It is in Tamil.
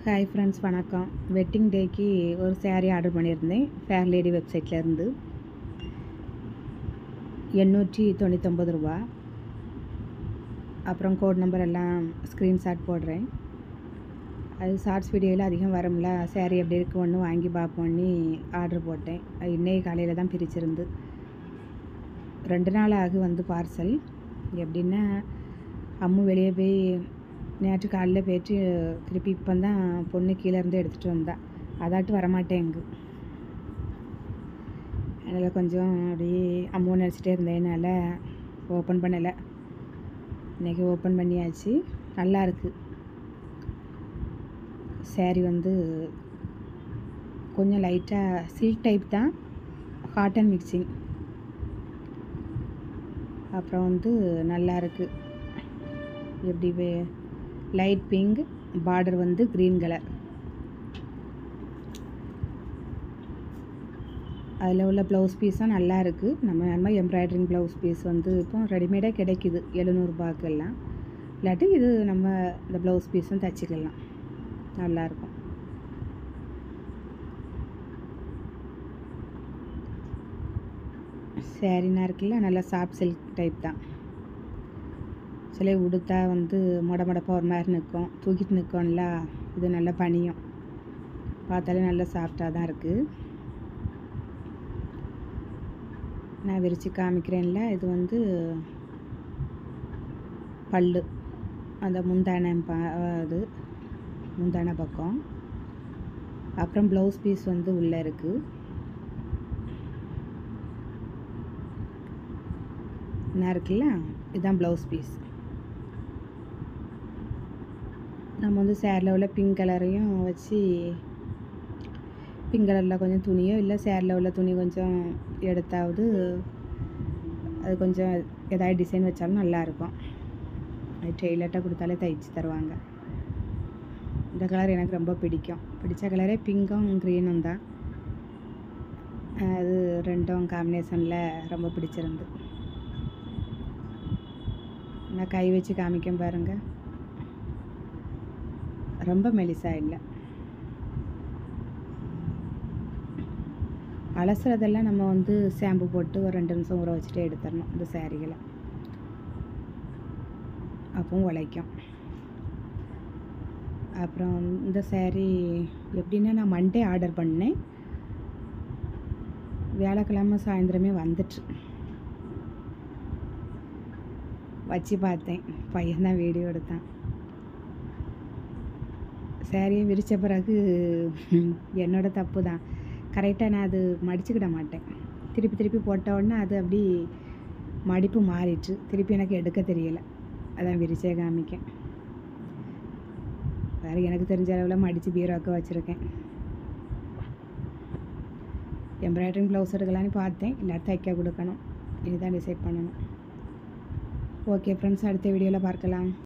ஹாய் ஃப்ரெண்ட்ஸ் வணக்கம் வெட்டிங் டேக்கு ஒரு saree ஆர்டர் பண்ணியிருந்தேன் ஃபேர் லேடி வெப்சைட்லேருந்து எண்ணூற்றி தொண்ணூத்தொம்பது ரூபா அப்புறம் கோட் நம்பர் எல்லாம் ஸ்க்ரீன்ஷாட் போடுறேன் அது ஷார்ட்ஸ் வீடியோவில் அதிகம் வரும்ல saree எப்படி இருக்கு ஒன்று வாங்கி பார்ப்போன்னு ஆர்டர் போட்டேன் அது இன்னைக்கு காலையில் தான் பிரிச்சிருந்து ரெண்டு நாள் ஆகு வந்து பார்சல் எப்படின்னா அம்மு வெளியே போய் நேற்று காலைல போயிட்டு திருப்பி இப்போ தான் பொண்ணு கீழே இருந்து எடுத்துகிட்டு வந்தா அதாட்டு வரமாட்டேங்கு அதனால் கொஞ்சம் அப்படியே அம்மு நினச்சிட்டே இருந்தேனால ஓப்பன் பண்ணலை இன்றைக்கி ஓப்பன் பண்ணியாச்சு நல்லா இருக்குது saree வந்து கொஞ்சம் லைட்டாக சில்க் டைப் தான் காட்டன் மிக்சிங் அப்புறம் வந்து நல்லா இருக்குது எப்படி லைட் பிங்க் பார்டர் வந்து க்ரீன் கலர் அதில் உள்ள ப்ளவுஸ் பீஸும் நல்லா இருக்குது நம்ம நம்ம எம்ப்ராய்டரிங் ப்ளவுஸ் பீஸ் வந்து இப்போ ரெடிமேடாக கிடைக்குது எழுநூறுபாக்கு எல்லாம் இல்லாட்டி இது நம்ம இந்த ப்ளவுஸ் பீஸும் தச்சுக்கலாம் நல்லாயிருக்கும் சேரீனா இருக்குல்ல நல்லா சாஃப்ட் சில்க் டைப் தான் சில உடுத்தா வந்து மொட மொடப்பாக ஒரு மாதிரி நிற்கும் தூக்கிட்டு நிற்கும்ல இது நல்லா பனியும் பார்த்தாலே நல்லா சாஃப்டாக தான் இருக்குது நான் விரித்து காமிக்கிறேன்ல இது வந்து பல்லு அந்த முந்தானை பா அது முந்தானை பக்கம் அப்புறம் ப்ளவுஸ் பீஸ் வந்து உள்ளே இருக்குது என்ன இருக்குல்ல இதுதான் ப்ளவுஸ் பீஸ் நம்ம வந்து சேரில் உள்ள பிங்க் கலரையும் வச்சு பிங்க் கலரில் கொஞ்சம் துணியோ இல்லை சேரில் உள்ள துணி கொஞ்சம் எடுத்தாவது அது கொஞ்சம் ஏதாவது டிசைன் வச்சாலும் நல்லாயிருக்கும் அது டெய்லர்ட்டாக கொடுத்தாலே தைச்சி தருவாங்க இந்த கலர் எனக்கு ரொம்ப பிடிக்கும் பிடிச்ச கலரே பிங்க்கும் க்ரீனும் தான் அது ரெண்டும் காம்பினேஷனில் ரொம்ப பிடிச்சிருந்து நான் கை வச்சு காமிக்க பாருங்க ரொம்ப மெலிசா இல்லை அலசுறதெல்லாம் நம்ம வந்து ஷாம்பு போட்டு ஒரு ரெண்டு நிமிஷம் ஊற வச்சுட்டு எடுத்துடணும் இந்த சேரீகளை அப்பவும் உழைக்கும் அப்புறம் இந்த சேரீ எப்படின்னா நான் மண்டே ஆர்டர் பண்ணேன் வியாழக்கிழமை சாயந்தரமே வந்துட்டு வச்சு பார்த்தேன் பையன் தான் வீடியோ எடுத்தான் சேரீயை விரித்த பிறகு என்னோட தப்பு தான் கரெக்டாக நான் அது மடிச்சுக்கிட மாட்டேன் திருப்பி திருப்பி போட்ட உடனே அது அப்படி மடிப்பு மாறிடுச்சு திருப்பி எனக்கு எடுக்க தெரியலை அதான் விரிச்சே காமிக்கேன் வேறு எனக்கு தெரிஞ்ச அளவில் மடித்து பீரோக்க வச்சுருக்கேன் எம்ப்ராய்டரிங் ப்ளவுஸ் எடுக்கலான்னு பார்த்தேன் இல்லாட்டி தைக்க கொடுக்கணும் இதுதான் டிசைட் பண்ணணும் ஓகே ஃப்ரெண்ட்ஸ் அடுத்த வீடியோவில் பார்க்கலாம்